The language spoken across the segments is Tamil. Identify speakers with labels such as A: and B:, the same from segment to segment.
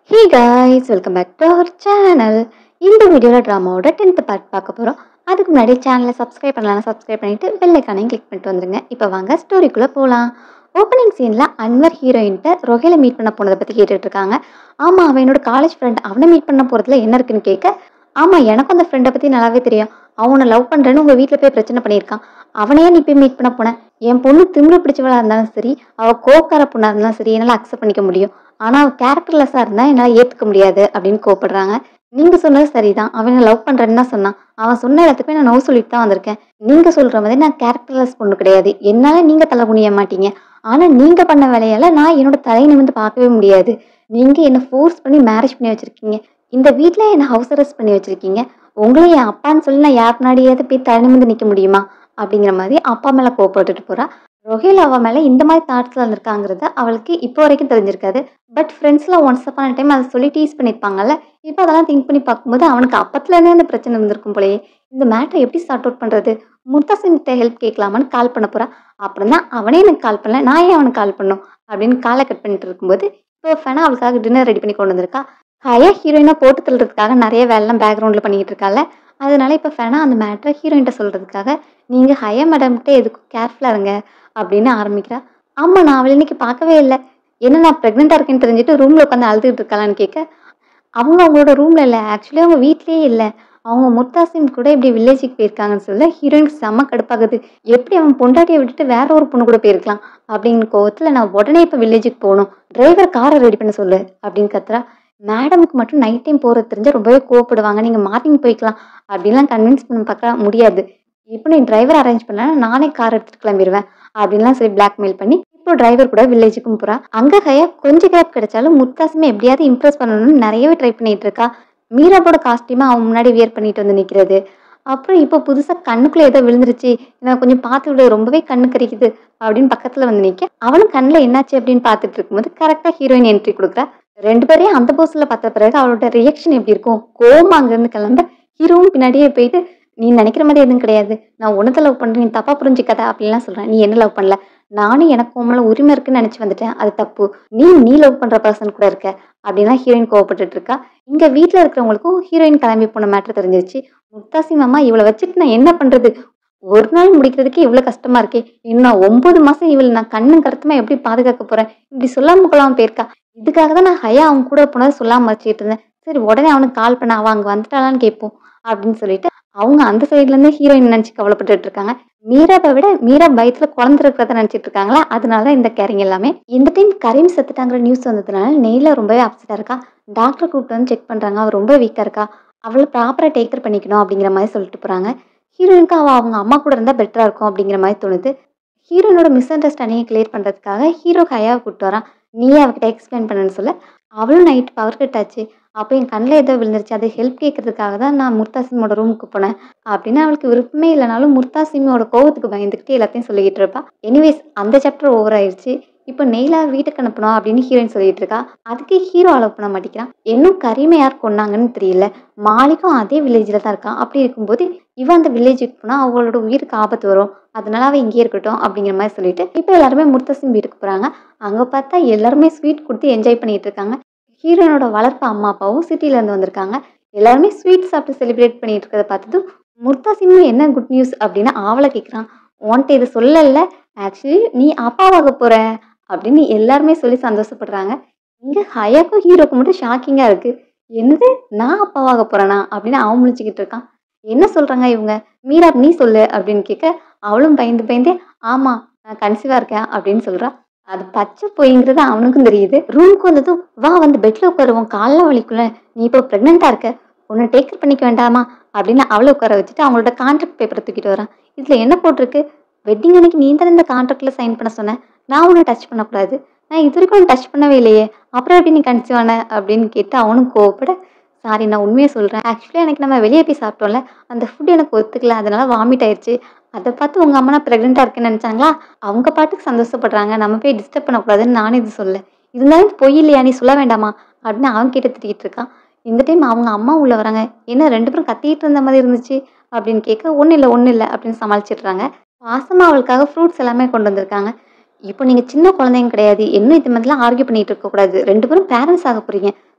A: hey guys welcome back to our channel இந்த வீடியோவில் ட்ராமாவோட டென்த்து பார்ட் பார்க்க போகிறோம் அதுக்கு முன்னாடி சேனலை சப்ஸ்கிரைப் பண்ணலாம் சப்ஸ்கிரைப் பண்ணிவிட்டு பெல்லைக்கானையும் கிளிக் பண்ணிட்டு வந்துருங்க இப்போ வாங்க ஸ்டோரிக்குள்ளே போகலாம் ஓப்பனிங் சீனில் அன்வர் ஹீரோயின்ட்ட ரொஹேல மீட் பண்ண போனதை பற்றி கேட்டுட்டு இருக்காங்க ஆமாம் அவன் என்னோட காலேஜ் ஃப்ரெண்ட் அவனை மீட் பண்ண போகிறதுல என்ன இருக்குன்னு கேட்க ஆமாம் எனக்கும் அந்த ஃப்ரெண்டை பற்றி நல்லாவே தெரியும் அவனை லவ் பண்ணுறேன்னு உங்கள் வீட்டில் போய் பிரச்சனை பண்ணியிருக்கான் அவனையே நீ போய் மீட் பண்ண போனேன் என் பொண்ணு திமிரு பிடிச்சவளாக இருந்தாலும் சரி அவள் கோக்கார பொண்ணாக இருந்தாலும் சரி என்னால் அக்செப்ட் பண்ணிக்க முடியும் ஆனால் அவள் கேரக்டர்லெஸ்ஸாக இருந்தால் என்னால் ஏற்றுக்க முடியாது அப்படின்னு கோவப்படுறாங்க நீங்கள் சொன்னது சரிதான் அவனை லவ் பண்ணுறேன்னு தான் சொன்னான் அவன் சொன்ன இடத்துக்கு நான் நோ சொல்லிட்டு தான் வந்திருக்கேன் நீங்கள் சொல்கிற மாதிரி நான் கேரக்டர்லெஸ் பொண்ணு கிடையாது என்னால் நீங்கள் தலை குனிய மாட்டீங்க ஆனால் நீங்கள் பண்ண வேலையால் நான் என்னோட தலை நிமிந்து பார்க்கவே முடியாது நீங்கள் என்னை ஃபோர்ஸ் பண்ணி மேரேஜ் பண்ணி வச்சுருக்கீங்க இந்த வீட்டில் என்னை ஹவுஸ் அரெஸ்ட் பண்ணி வச்சுருக்கீங்க உங்களை என் அப்பான்னு சொல்லி நான் யார் முன்னாடியாவது போய் தலை நிமிந்து நிற்க முடியுமா அப்படிங்கிற மாதிரி அப்பா மேலே கோவப்பட்டுட்டு போகிறா ரொஹேல் அவ மேலே இந்த மாதிரி தாட்ஸில் இருந்திருக்காங்கிறது அவளுக்கு இப்போ வரைக்கும் தெரிஞ்சிருக்காது பட் ஃப்ரெண்ட்ஸில் ஒன்ஸ் அப்பான டைம் அதை சொல்லி டீஸ் பண்ணியிருப்பாங்கல்ல இப்போ அதெல்லாம் திங்க் பண்ணி பார்க்கும்போது அவனுக்கு அப்பத்துலேருந்தே அந்த பிரச்சனை இருந்திருக்கும் போலயே இந்த மேட்டரை எப்படி சார்ட் அவுட் பண்ணுறது முர்தாசின்கிட்ட ஹெல்ப் கேட்கலாமான்னு கால் பண்ண போகிறா அப்புறம் தான் அவனே எனக்கு கால் பண்ணல நான் ஏன் அவனுக்கு கால் பண்ணணும் அப்படின்னு காலை கட் பண்ணிட்டு இருக்கும்போது இப்போ ஃபேனா அவளுக்காக டின்னர் ரெடி பண்ணி கொண்டு வந்திருக்கா ஹையா ஹீரோயினாக போட்டு தள்ளுறதுக்காக நிறைய வேலைலாம் பேக்ரவுண்டில் பண்ணிக்கிட்டு இருக்கால அதனால இப்போ ஃபேனா அந்த மேட்டரை ஹீரோயின்ட்ட சொல்கிறதுக்காக நீங்கள் ஹையா மேடம்கிட்ட எதுக்கும் கேர்ஃபுல்லாக இருங்க அப்படின்னு ஆரம்பிக்கிறா ஆமாம் நான் அவளை இன்னைக்கு பார்க்கவே இல்லை என்ன நான் ப்ரெக்னெண்ட்டாக இருக்கேன்னு தெரிஞ்சுட்டு ரூமில் உட்காந்து அழுதுகிட்டு இருக்காளான்னு கேட்க அவங்க அவங்களோட ரூமில் இல்லை ஆக்சுவலி அவங்க வீட்லேயே இல்லை அவங்க முர்தாசிம் கூட இப்படி வில்லேஜுக்கு போயிருக்காங்கன்னு சொல்ல ஹீரோயினுக்கு செம்ம கடுப்பாகுது எப்படி அவன் பொண்டாட்டியை விட்டுட்டு வேற ஒரு பொண்ணு கூட போயிருக்கலாம் அப்படிங்கிற கோவத்தில் நான் உடனே இப்போ வில்லேஜுக்கு போகணும் டிரைவர் காரை ரெடி பண்ண சொல்லு அப்படின்னு கத்துறா மேடமுக்கு மட்டும் நைட் டைம் போகிறது தெரிஞ்சு ரொம்பவே கோவப்படுவாங்க நீங்கள் மார்னிங் போய்க்கலாம் அப்படின்லாம் கன்வின்ஸ் பண்ண பார்க்க முடியாது இப்போ நீ டிரைவர் அரேஞ்ச் பண்ணா நானே கார் எடுத்துட்டு கிளம்பிடுவேன் அப்படின்லாம் சொல்லி பிளாக்மெயில் பண்ணி இப்போ டிரைவர் கூட வில்லேஜுக்கும் போறா அங்க ஹையா கொஞ்சம் கேப் கிடைச்சாலும் முத்தாசுமே எப்படியாவது இம்ப்ரெஸ் பண்ணணும்னு நிறையவே ட்ரை பண்ணிட்டு இருக்கா மீராவோட காஸ்டியூமை அவன் முன்னாடி வியர் பண்ணிட்டு வந்து நிற்கிறது அப்புறம் இப்போ புதுசாக கண்ணுக்குள்ளே ஏதோ விழுந்துருச்சு நான் கொஞ்சம் பார்த்து விட ரொம்பவே கண்ணு கறிக்குது அப்படின்னு பக்கத்தில் வந்து நிற்க அவனும் கண்ணில் என்னாச்சு அப்படின்னு பார்த்துட்டு இருக்கும்போது கரெக்டாக ஹீரோயின் என்ட்ரி கொடுக்குறா ரெண்டு பேரையும் அந்த போஸில் பார்த்த பிறகு அவளோட ரியாக்ஷன் எப்படி இருக்கும் கோமா அங்கேருந்து கிளம்ப ஹீரோவும் பின்னாடியே போயிட்டு நீ நினைக்கிற மாதிரி எதுவும் கிடையாது நான் உனத்தை லவ் பண்ணுறேன் நீ தப்பாக புரிஞ்சுக்காத அப்படின்லாம் சொல்கிறேன் நீ என்ன லவ் பண்ணல நானும் எனக்கு உங்களை உரிமை இருக்குன்னு நினச்சி வந்துட்டேன் அது தப்பு நீ நீ லவ் பண்ணுற பர்சன் கூட இருக்க அப்படின்லாம் ஹீரோயின் கோவப்பட்டுட்டு இருக்கா இங்கே வீட்டில் இருக்கிறவங்களுக்கும் ஹீரோயின் கிளம்பி போன மேட்ரு தெரிஞ்சிருச்சு முக்தாசி மாமா இவளை வச்சுட்டு நான் என்ன பண்ணுறது ஒரு நாள் முடிக்கிறதுக்கே இவ்வளோ கஷ்டமா இருக்கே இன்னும் ஒன்பது மாதம் இவள் நான் கண்ணும் கருத்துமா எப்படி பாதுகாக்க போகிறேன் இப்படி சொல்லாம கொள்ளாமல் போயிருக்கா இதுக்காக தான் நான் ஹையா அவங்க கூட போனதை சொல்லாமல் வச்சுட்டு இருந்தேன் சரி உடனே அவனுக்கு கால் பண்ண அவன் அங்கே வந்துட்டாளான்னு கேட்போம் அப்படின்னு சொல்லிட்டு அவங்க அந்த சைட்லேருந்து ஹீரோயின் நினச்சி கவலைப்பட்டுட்டு இருக்காங்க மீராவை விட மீரா பயத்தில் குழந்தை இருக்கிறத நினச்சிட்டு இருக்காங்களா அதனால தான் இந்த கேரிங் எல்லாமே இந்த டைம் கரீம் செத்துட்டாங்கிற நியூஸ் வந்ததுனால நெய்ல ரொம்பவே அப்செட்டாக இருக்கா டாக்டர் கூப்பிட்டு வந்து செக் பண்ணுறாங்க அவள் ரொம்ப வீக்காக இருக்கா அவளை ப்ராப்பராக டேக்கர் பண்ணிக்கணும் அப்படிங்கிற மாதிரி சொல்லிட்டு போகிறாங்க ஹீரோயினுக்கு அவள் அவங்க அம்மா கூட இருந்தால் பெட்டராக இருக்கும் அப்படிங்கிற மாதிரி தோணுது ஹீரோனோட மிஸ் அண்டர்ஸ்டாண்டிங்கை கிளியர் பண்ணுறதுக்காக ஹீரோ ஹையாவை கூப்பிட்டு வரான் நீயே அவகிட்ட எக்ஸ்பிளைன் பண்ணுன்னு சொல்ல அவளும் நைட் பவர் கட் ஆச்சு அப்போ என் கண்ணில் ஏதோ விழுந்துருச்சு அது ஹெல்ப் கேட்கறதுக்காக தான் நான் முர்தாசிமோட ரூமுக்கு போனேன் அப்படின்னு அவளுக்கு விருப்பமே இல்லைனாலும் முர்தாசிமோட கோவத்துக்கு பயந்துக்கிட்டு எல்லாத்தையும் சொல்லிக்கிட்டு இருப்பா எனிவேஸ் அந்த சாப்டர் ஓவர் ஆயிடுச்சு இப்போ நெய்லா வீட்டுக்கு அனுப்பணும் அப்படின்னு ஹீரோயின் சொல்லிட்டு இருக்கா அதுக்கு ஹீரோ அலோவ் பண்ண மாட்டேங்கிறான் இன்னும் கரிமை யார் கொன்னாங்கன்னு தெரியல மாலிக்கும் அதே வில்லேஜில் தான் இருக்கான் அப்படி இருக்கும்போது இவன் அந்த வில்லேஜுக்கு போனால் அவளோட உயிருக்கு ஆபத்து வரும் அதனால அவள் இங்கேயே இருக்கட்டும் அப்படிங்கிற மாதிரி சொல்லிட்டு இப்போ எல்லாருமே முர்தசிம் வீட்டுக்கு போகிறாங்க அங்கே பார்த்தா எல்லாருமே ஸ்வீட் கொடுத்து என்ஜாய் பண்ணிட்டு இருக்காங்க ஹீரோனோட வளர்ப்பு அம்மா அப்பாவும் சிட்டிலேருந்து வந்திருக்காங்க எல்லாருமே ஸ்வீட் சாப்பிட்டு செலிப்ரேட் பண்ணிட்டு இருக்கிறத பார்த்ததும் முர்தாசிமும் என்ன குட் நியூஸ் அப்படின்னு ஆவலை கேட்குறான் உன்கிட்ட இது சொல்லல ஆக்சுவலி நீ அப்பாவாக போற அப்படின்னு எல்லாருமே சொல்லி சந்தோஷப்படுறாங்க இங்கே ஹயாக்கும் ஹீரோக்கும் மட்டும் ஷாக்கிங்காக இருக்கு என்னது நான் அப்பாவாக போறேனா அப்படின்னு அவன் முழிச்சுக்கிட்டு இருக்கான் என்ன சொல்றாங்க இவங்க மீரா நீ சொல்லு அப்படின்னு கேட்க அவளும் பயந்து பயந்தே ஆமா நான் கன்சீவாக இருக்கேன் அப்படின்னு சொல்றா அது பச்சை பொய்ங்கிறது அவனுக்கும் தெரியுது ரூமுக்கு வந்ததும் வா வந்து பெட்ல உட்காருவோம் காலைல வலிக்குள்ள நீ இப்போ ப்ரெக்னெண்ட்டாக இருக்க உன்னை டேக்கர் பண்ணிக்க வேண்டாமா அப்படின்னு அவளை உட்கார வச்சுட்டு அவங்களோட கான்ட்ராக்ட் பேப்பரை தூக்கிட்டு வரான் இதில் என்ன போட்டிருக்கு வெட்டிங் அன்னைக்கு நீ தானே இந்த கான்ட்ராக்டில் சைன் பண்ண சொன்னேன் நான் உன்னை டச் பண்ணக்கூடாது நான் இது வரைக்கும் டச் பண்ணவே இல்லையே அப்புறம் எப்படி நீ கன்சீவ் ஆன அப்படின்னு கேட்டு அவனும் கோவப்பட சாரி நான் உண்மையை சொல்கிறேன் ஆக்சுவலி எனக்கு நம்ம வெளியே போய் சாப்பிட்டோம்ல அந்த ஃபுட் எனக்கு ஒத்துக்கல அதனால வாமிட் ஆயிடுச்சு அதை பார்த்து உங்கள் அம்மா நான் ப்ரெக்னெண்ட்டாக இருக்கேன்னு நினச்சாங்களா அவங்க பாட்டுக்கு சந்தோஷப்படுறாங்க நம்ம போய் டிஸ்டர்ப் பண்ணக்கூடாதுன்னு நானும் இது சொல்ல இருந்தாலும் பொய் இல்லையா நீ சொல்ல வேண்டாமா அப்படின்னு அவன் கிட்ட திட்டிகிட்டு இருக்கான் இந்த டைம் அவங்க அம்மா உள்ளே வராங்க என்ன ரெண்டு பேரும் கத்திட்டு இருந்த மாதிரி இருந்துச்சு அப்படின்னு கேட்க ஒன்றும் இல்லை ஒன்றும் இல்லை அப்படின்னு சமாளிச்சிடுறாங்க பாசமாக அவளுக்காக ஃப்ரூட்ஸ் எல்லாமே கொண்டு வந்திருக்காங்க இப்போ நீங்கள் சின்ன குழந்தைங்க கிடையாது இன்னும் இது மாதிரிலாம் ஆர்கியூ பண்ணிட்டு இருக்கக்கூடாது ரெண்டு பேரும் பேரண்ட்ஸ் ஆக போகிறீங்க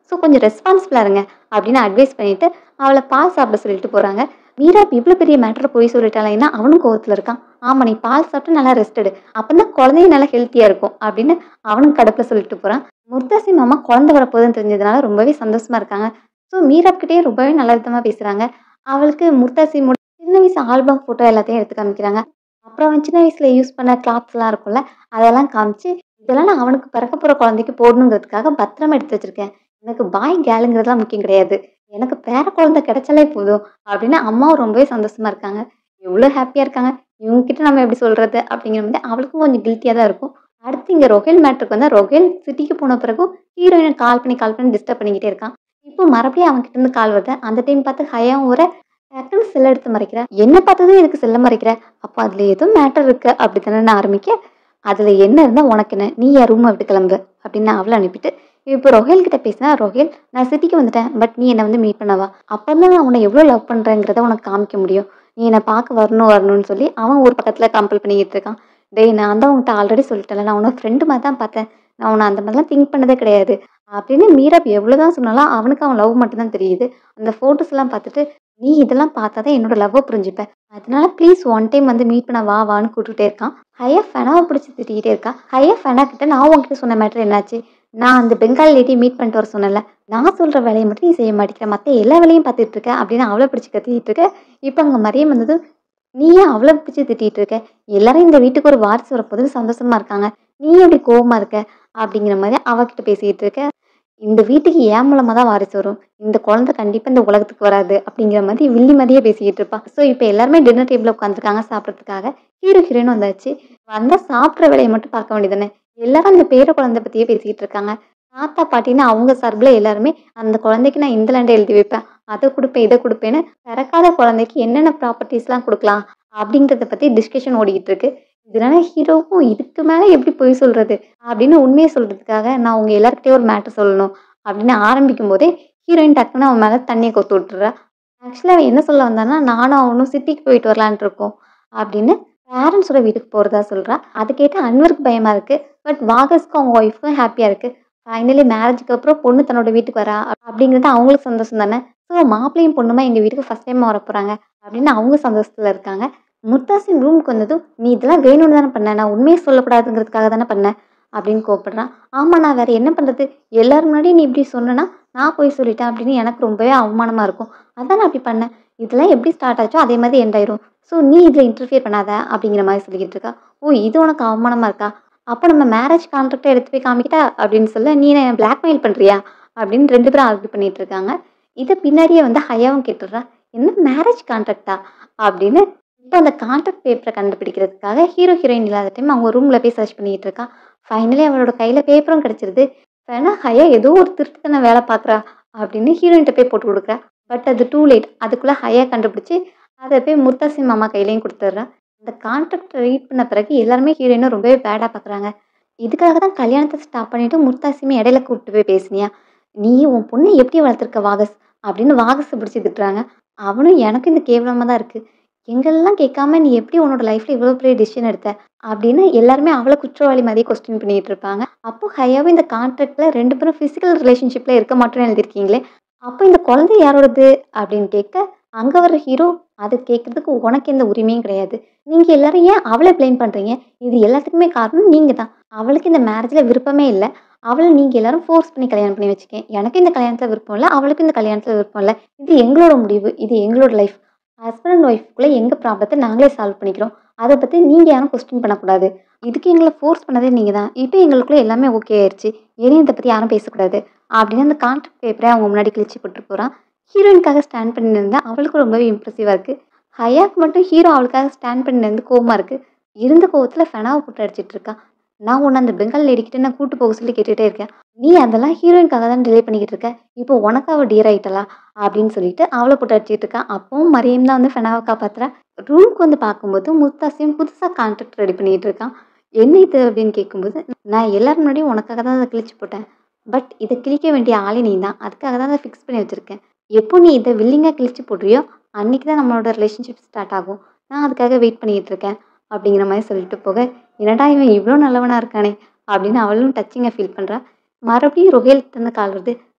A: ஸோ கொஞ்சம் ரெஸ்பான்சிபிளாக இருங்க அப்படின்னு அட்வைஸ் பண்ணிட்டு அவளை பால் சாப்பிட சொல்லிட்டு போகிறாங்க மீரா இவ்வளோ பெரிய மேட்டரை போய் சொல்லிட்டாலேன்னா அவனும் கோவத்தில் இருக்கான் ஆமாம் நீ பால் சாப்பிட்டு நல்லா ரெஸ்ட் எடு அப்போ தான் குழந்தையும் நல்லா ஹெல்த்தியாக இருக்கும் அப்படின்னு அவனும் கடுப்பில் சொல்லிட்டு போகிறான் முர்தாசி மாமா குழந்தை வரப்போகுதுன்னு தெரிஞ்சதுனால ரொம்பவே சந்தோஷமாக இருக்காங்க ஸோ மீராப்கிட்டே ரொம்பவே நல்ல விதமாக பேசுகிறாங்க அவளுக்கு முர்தாசி மூட சின்ன வயசு ஆல்பம் ஃபோட்டோ எல்லாத்தையும் எடுத்து காமிக்கிறாங்க அப்புறம் அவன் சின்ன வயசில் யூஸ் பண்ண கிளாத்ஸ்லாம் இருக்கும்ல அதெல்லாம் காமிச்சு இதெல்லாம் நான் அவனுக்கு பிறக்க போகிற குழந்தைக்கு போடணுங்கிறதுக்காக பத்திரமா எடுத்து வச்சிருக்கேன் எனக்கு பாய் கேளுங்கிறதுலாம் முக்கியம் கிடையாது எனக்கு பேர குழந்தை கிடைச்சாலே போதும் அப்படின்னு அம்மாவும் ரொம்பவே சந்தோஷமா இருக்காங்க எவ்வளோ ஹாப்பியாக இருக்காங்க இவங்ககிட்ட நம்ம எப்படி சொல்கிறது அப்படிங்கிற மாதிரி அவளுக்கும் கொஞ்சம் கில்ட்டியாக தான் இருக்கும் அடுத்து இங்கே ரொஹேல் மேட்ருக்கு வந்து ரொஹேல் சிட்டிக்கு போன பிறகும் ஹீரோயினை கால் பண்ணி கால் பண்ணி டிஸ்டர்ப் பண்ணிக்கிட்டே இருக்கான் இப்போ மறுபடியும் அவன்கிட்ட இருந்து கால் வருது அந்த டைம் பார்த்து ஹயாவும் ஒரு டக்குன்னு செல்ல எடுத்து மறைக்கிற என்ன பார்த்ததும் எதுக்கு செல்ல மறைக்கிற அப்போ அதில் ஏதோ மேட்டர் இருக்கு அப்படி தானே நான் ஆரம்பிக்க அதில் என்ன இருந்தால் உனக்கு என்ன நீ என் ரூமை விட்டு கிளம்பு அப்படின்னு அவளை அனுப்பிட்டு இப்போ ரொஹேல் கிட்ட பேசினா ரொஹேல் நான் சிட்டிக்கு வந்துட்டேன் பட் நீ என்னை வந்து மீட் பண்ணவா அப்போ தான் நான் உன்னை எவ்வளோ லவ் பண்ணுறேங்கிறத உனக்கு காமிக்க முடியும் நீ என்னை பார்க்க வரணும் வரணும்னு சொல்லி அவன் ஒரு பக்கத்தில் கம்பல் பண்ணிக்கிட்டு இருக்கான் டேய் நான் தான் உன்கிட்ட ஆல்ரெடி சொல்லிட்டேன்ல நான் உன்னை ஃப்ரெண்டு மாதிரி தான் பார்த்தேன் நான் உன்னை அந்த மாதிரிலாம் திங்க் பண்ணதே கிடையாது அப்படின்னு மீரப் எவ்வளோ தான் சொன்னாலும் அவனுக்கு அவன் லவ் மட்டும் தான் தெரியுது அந்த ஃபோட்டோஸ் எல்லாம் பார்த்துட்டு நீ இதெல்லாம் பார்த்தா தான் என்னோட லவ்வை புரிஞ்சுப்ப அதனால ப்ளீஸ் ஒன் டைம் வந்து மீட் பண்ண வா வான்னு கூப்பிட்டுட்டே இருக்கான் ஹையா ஃபெனாவை பிடிச்சி திட்டிகிட்டே இருக்கா ஹையா ஃபெனா கிட்ட நான் உன்கிட்ட சொன்ன மேட்டர் என்னாச்சு நான் அந்த பெங்கால் லேடி மீட் பண்ணிட்டு வர சொன்னேன்ல நான் சொல்கிற வேலையை மட்டும் நீ செய்ய மாட்டேங்கிற மற்ற எல்லா வேலையும் பார்த்துட்டு இருக்க அப்படின்னு அவளை பிடிச்சி கத்திக்கிட்டு இருக்க இப்போ அங்கே மரியம் வந்தது நீ ஏன் அவளை பிடிச்சி திட்டிகிட்டு இருக்க எல்லாரும் இந்த வீட்டுக்கு ஒரு வாரிசு வரப்போது சந்தோஷமா இருக்காங்க நீ எப்படி கோவமா இருக்க அப்படிங்கிற மாதிரி அவகிட்ட பேசிக்கிட்டு இருக்க இந்த வீட்டுக்கு ஏன் மூலமாக தான் வாரிசு வரும் இந்த குழந்தை கண்டிப்பாக இந்த உலகத்துக்கு வராது அப்படிங்கிற மாதிரி வில்லி மாதிரியே பேசிக்கிட்டு இருப்பா ஸோ இப்போ எல்லாருமே டின்னர் டேபிளில் உட்காந்துருக்காங்க சாப்பிட்றதுக்காக ஹீரோ ஹீரோயின் வந்தாச்சு வந்தால் சாப்பிட்ற வேலையை மட்டும் பார்க்க வேண்டியதானே எல்லாரும் அந்த பேர குழந்தை பற்றியே பேசிக்கிட்டு இருக்காங்க தாத்தா பாட்டின்னு அவங்க சார்பில் எல்லாருமே அந்த குழந்தைக்கு நான் இந்த லேண்டை எழுதி வைப்பேன் அதை கொடுப்பேன் இதை கொடுப்பேன்னு பிறக்காத குழந்தைக்கு என்னென்ன ப்ராப்பர்ட்டிஸ்லாம் கொடுக்கலாம் அப்படிங்கிறத பற்றி டிஸ்கஷன் ஓடிக்கிட்டு இருக்கு இதனால ஹீரோவும் இதுக்கு மேலே எப்படி போய் சொல்கிறது அப்படின்னு உண்மையை சொல்கிறதுக்காக நான் உங்கள் எல்லாருக்கிட்டே ஒரு மேட்டர் சொல்லணும் அப்படின்னு ஆரம்பிக்கும் போதே ஹீரோயின் டக்குன்னு அவன் மேலே தண்ணியை கொத்து விட்டுறா ஆக்சுவலாக அவன் என்ன சொல்ல வந்தான்னா நானும் அவனும் சிட்டிக்கு போயிட்டு வரலான்ட்டு இருக்கோம் அப்படின்னு பேரண்ட்ஸோட வீட்டுக்கு போகிறதா சொல்கிறா அது கேட்டு அன்வருக்கு பயமாக இருக்குது பட் வாகஸ்க்கும் அவங்க ஒய்ஃப்க்கும் ஹாப்பியாக இருக்குது ஃபைனலி மேரேஜுக்கு அப்புறம் பொண்ணு தன்னோட வீட்டுக்கு வரா அப்படிங்கிறது அவங்களுக்கு சந்தோஷம் தானே ஸோ மாப்பிள்ளையும் பொண்ணுமா எங்கள் வீட்டுக்கு ஃபஸ்ட் டைம் வர போகிறாங்க அப்படின்னு அவங்க சந்தோஷத்தில் இருக்காங்க முத்தாசின் ரூமுக்கு வந்ததும் நீ இதெல்லாம் வேணும்னு தானே பண்ண நான் உண்மையை சொல்லக்கூடாதுங்கிறதுக்காக தானே பண்ணேன் அப்படின்னு கோவப்படுறான் ஆமாம் நான் வேறு என்ன பண்ணுறது எல்லாரும் முன்னாடி நீ இப்படி சொன்னேன்னா நான் போய் சொல்லிட்டேன் அப்படின்னு எனக்கு ரொம்பவே அவமானமாக இருக்கும் அதான் நான் அப்படி பண்ணேன் இதெல்லாம் எப்படி ஸ்டார்ட் ஆச்சோ அதே மாதிரி எண்ட் ஆயிரும் ஸோ நீ இதில் இன்டர்ஃபியர் பண்ணாத அப்படிங்கிற மாதிரி சொல்லிக்கிட்டு இருக்கா ஓ இது உனக்கு அவமானமாக இருக்கா அப்போ நம்ம மேரேஜ் கான்ட்ராக்டை எடுத்து போய் காமிக்கிட்டா அப்படின்னு சொல்ல நீ என்ன பிளாக்மெயில் பண்ணுறியா அப்படின்னு ரெண்டு பேரும் ஆர்கியூ பண்ணிட்டு இருக்காங்க இதை பின்னாடியே வந்து ஹையாவும் கேட்டுடுறா என்ன மேரேஜ் கான்ட்ராக்டா அப்படின்னு இப்போ அந்த கான்ட்ராக்ட் பேப்பரை கண்டுபிடிக்கிறதுக்காக ஹீரோ ஹீரோயின் இல்லாத டைம் அவங்க ரூமில் போய் சர்ச் பண்ணிட்டு இருக்கா ஃபைனலி அவளோட கையில் பேப்பரும் கிடச்சிருது வேணா ஹையா ஏதோ ஒரு திருட்டுத்தன வேலை பார்க்குறா அப்படின்னு ஹீரோயின்கிட்ட போய் போட்டு கொடுக்குறா பட் அது டூ லேட் அதுக்குள்ளே ஹையா கண்டுபிடிச்சி அதை போய் முர்தாசி மாமா கையிலையும் கொடுத்துட்றா அந்த கான்ட்ராக்ட் ரீட் பண்ண பிறகு எல்லாருமே ஹீரோயினை ரொம்பவே பேடாக பார்க்குறாங்க இதுக்காக தான் கல்யாணத்தை ஸ்டாப் பண்ணிவிட்டு முர்தாசியுமே இடையில கூப்பிட்டு போய் பேசுனியா நீ உன் பொண்ணை எப்படி வளர்த்துருக்க வாகஸ் அப்படின்னு வாகஸை பிடிச்சி திட்டுறாங்க அவனும் எனக்கும் இந்த கேவலமாக தான் இருக்குது எங்களெல்லாம் கேட்காம நீ எப்படி உன்னோட லைஃப்பில் இவ்வளோ பெரிய டிசிஷன் எடுத்த அப்படின்னு எல்லாருமே அவளை குற்றவாளி மாதிரியே கொஸ்டின் பண்ணிட்டு இருப்பாங்க அப்போ ஹையாவும் இந்த கான்ட்ராக்டில் ரெண்டு பேரும் ஃபிசிக்கல் ரிலேஷன்ஷிப்பில் இருக்க மாட்டோம்னு எழுதியிருக்கீங்களே அப்போ இந்த குழந்தை யாரோடது அப்படின்னு கேட்க அங்கே வர்ற ஹீரோ அது கேட்குறதுக்கு உனக்கு எந்த உரிமையும் கிடையாது நீங்கள் எல்லாரும் ஏன் அவளை ப்ளேம் பண்ணுறீங்க இது எல்லாத்துக்குமே காரணம் நீங்கள் தான் அவளுக்கு இந்த மேரேஜில் விருப்பமே இல்லை அவளை நீங்கள் எல்லாரும் ஃபோர்ஸ் பண்ணி கல்யாணம் பண்ணி வச்சுக்கேன் எனக்கு இந்த கல்யாணத்தில் விருப்பம் இல்லை அவளுக்கு இந்த கல்யாணத்தில் விருப்பம் இல்லை இது எங்களோட முடிவு இது எங்களோட லைஃப் ஹஸ்பண்ட் அண்ட் ஒய்ஃப்குள்ளே எங்கள் ப்ராப்ளத்தை நாங்களே சால்வ் பண்ணிக்கிறோம் அதை பற்றி நீங்கள் யாரும் கொஸ்டின் பண்ணக்கூடாது இதுக்கு எங்களை ஃபோர்ஸ் பண்ணதே நீங்கள் தான் இப்போ எங்களுக்குள்ளே எல்லாமே ஓகே ஆயிடுச்சு இனியும் இதை பற்றி யாரும் பேசக்கூடாது அப்படின்னு அந்த கான்ட்ராக்ட் பேப்பரை அவங்க முன்னாடி கிழிச்சு போட்டு போகிறான் ஹீரோயினுக்காக ஸ்டாண்ட் பண்ணி இருந்தால் அவளுக்கு ரொம்பவே இம்ப்ரெசிவாக இருக்குது ஹயாக்கு மட்டும் ஹீரோ அவளுக்காக ஸ்டாண்ட் பண்ணி இருந்து கோவமாக இருக்குது இருந்த கோவத்தில் ஃபெனாவை போட்டு அடிச்சிட்டு இருக்கா நான் உன்னை அந்த பெங்கால் லேடிக்கிட்ட நான் கூட்டு போக சொல்லி கேட்டுகிட்டே இருக்கேன் நீ அதெல்லாம் ஹீரோயினுக்காக தான் டிலே பண்ணிக்கிட்டு இருக்க இப்போ உனக்கு அவள் டியர் ஆயிட்டலா அப்படின்னு சொல்லிட்டு அவளை போட்டு அடிச்சிட்டு இருக்கா அப்பவும் மரியம் தான் வந்து ஃபெனாவை காப்பாத்துறா ரூமுக்கு வந்து பார்க்கும்போது முத்தாசியும் புதுசாக கான்ட்ராக்ட் ரெடி பண்ணிக்கிட்டு இருக்கான் என்ன இது அப்படின்னு கேட்கும்போது நான் எல்லாரும் முன்னாடியும் உனக்காக தான் அதை கிழிச்சு போட்டேன் பட் இதை கிழிக்க வேண்டிய ஆளே நீ தான் அதுக்காக தான் அதை ஃபிக்ஸ் பண்ணி வச்சுருக்கேன் எப்போ நீ இதை வில்லிங்காக கிழிச்சு போடுறியோ அன்றைக்கி தான் நம்மளோட ரிலேஷன்ஷிப் ஸ்டார்ட் ஆகும் நான் அதுக்காக வெயிட் பண்ணிக்கிட்டு இருக்கேன் அப்படிங்கிற மாதிரி சொல்லிட்டு போக என்னடா இவன் இவ்வளோ நல்லவனாக இருக்கானே அப்படின்னு அவளும் டச்சிங்காக ஃபீல் பண்ணுறா மறுபடியும் ரொஹேல் தந்து கால் வருது